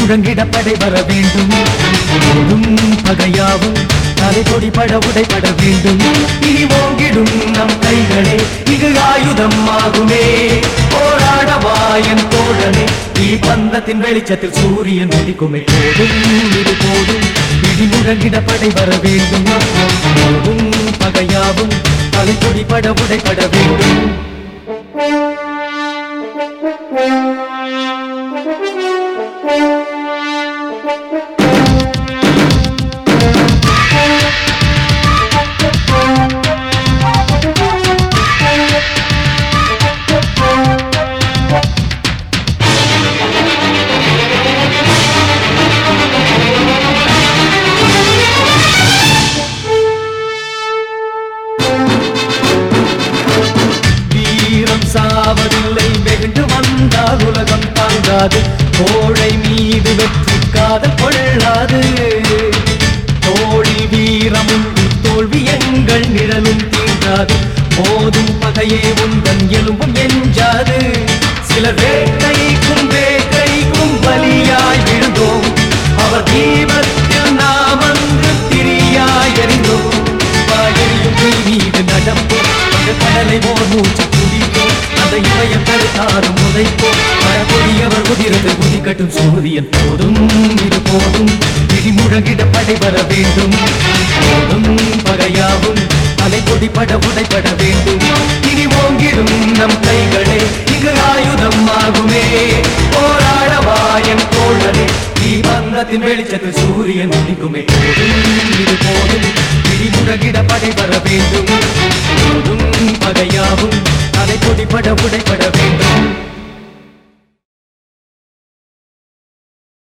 முழங்கிட படை வர வேண்டும் போதும் பகையாவும் தலை கொடிபட உடைபட வேண்டும் இனி ஓங்கிடும் நம் கைகளே இங்கு ஆயுதம் ஆகுமே போராடவா என் தோழனே நீ பந்தத்தின் வெளிச்சத்தில் சூரியன் உதிக்குமே போதும் இது போதும் இடி முழங்கிட படை வர வேண்டும் போதும் பகையாவும் தலை கொடிபட உடைபட வேண்டும் வீரம் சாவதில்லை வெகுண்டு வந்தால் உலகம் தாங்காது கோழை மீது வெற்றி காதல் கொள்ளாது தோழி வீரமும் தோல்வி எங்கள் நிழலும் தீண்டாது போதும் பகையே உந்தன் எலும்பும் எஞ்சாது சிலர் வேட்டைக்கும் வேட்டைக்கும் பலியாய் விழுந்தோம் அவர் தீபத்தில் நாம் அன்று திரியாய் எறிந்தோம் வாயெறியும் தீ மீது நடப்போம் அந்த கடலை ஓர் மூச்சு குடிப்போம் அந்த இமயம் தடுத்தாரும் உதைப்போம் மழை உதிரத்தில் குதிக்கட்டும் சூரியன் போதும் இது போதும் இடி முழங்கிட படை வர வேண்டும் போதும் பகையாவும் அலை கொடிபட உடைபட வேண்டும் இனி ஓங்கிடும் நம் கைகளே இங்கு ஆயுதம் ஆகுமே போராடவா என் தோழனே நீ பந்தத்தின் வெளிச்சத்தில் சூரியன் உதிக்குமே போதும் இது போதும் இடி முழங்கிட படை வர வேண்டும் போதும் பகையாவும் அலை கொடிபட உடைபட வேண்டும்